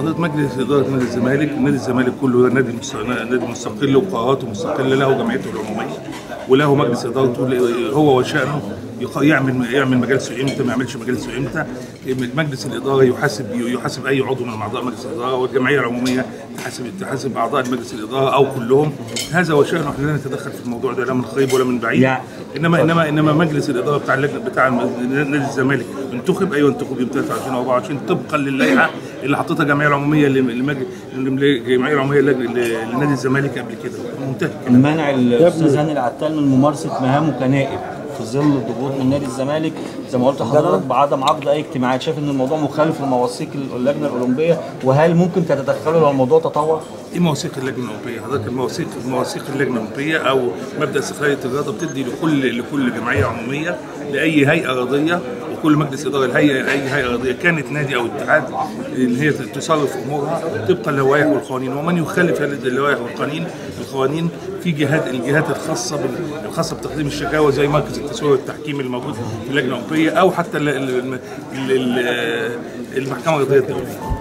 حضرتك مجلس اداره نادي الزمالك نادي الزمالك كله نادي مس- نادي مستقل وقراراته مستقله له جمعيته العموميه وله مجلس ادارته ل- هو وشانه يق- يعمل يعمل مجالسه امتى ما يعملش مجالسه امتى مجلس الاداره يحاسب يحاسب اي عضو من اعضاء مجلس الاداره والجمعيه العموميه تحاسب تحاسب اعضاء مجلس الاداره او كلهم هذا وشانه احنا لا نتدخل في الموضوع ده لا من قريب ولا من بعيد يعني- انما انما انما مجلس الاداره بتاع اللجنه بتاع نادي الزمالك انتخب ايوه انتخب يوم 23 2024 طبقا للائحه اللي حطتها الجمعيه العموميه لمج- للجمعيه العموميه لل- لنادي الزمالك قبل كده منتهي كده منع الاستاذ هاني العتال من ممارسه مهامه كنائب في ظل الضغوط من نادي الزمالك زي ما قلت لحضرتك بعدم عقد اي اجتماعات شايف ان الموضوع مخالف لمواثيق اللجنه الاولمبيه وهل ممكن تتدخلوا لو الموضوع تطور؟ ايه مواثيق اللجنه الاوروبيه؟ حضرتك المواثيق مواثيق اللجنه الاوروبيه او مبدا استقلاليه الرياضه بتدي لكل لكل جمعيه عموميه لاي هيئه رياضيه وكل مجلس اداره الهيئه اي هيئه رياضيه كانت نادي او اتحاد ان هي تصرف امورها طبقا للوائح والقوانين ومن يخالف هذه اللوائح والقوانين القوانين في جهات الجهات الخاصه بال- الخاصه بتقديم الشكاوى زي مركز التسويه والتحكيم الموجود في اللجنه الاوروبيه او حتى ال- ال- ال- ال- المحكمه الرياضيه الدوليه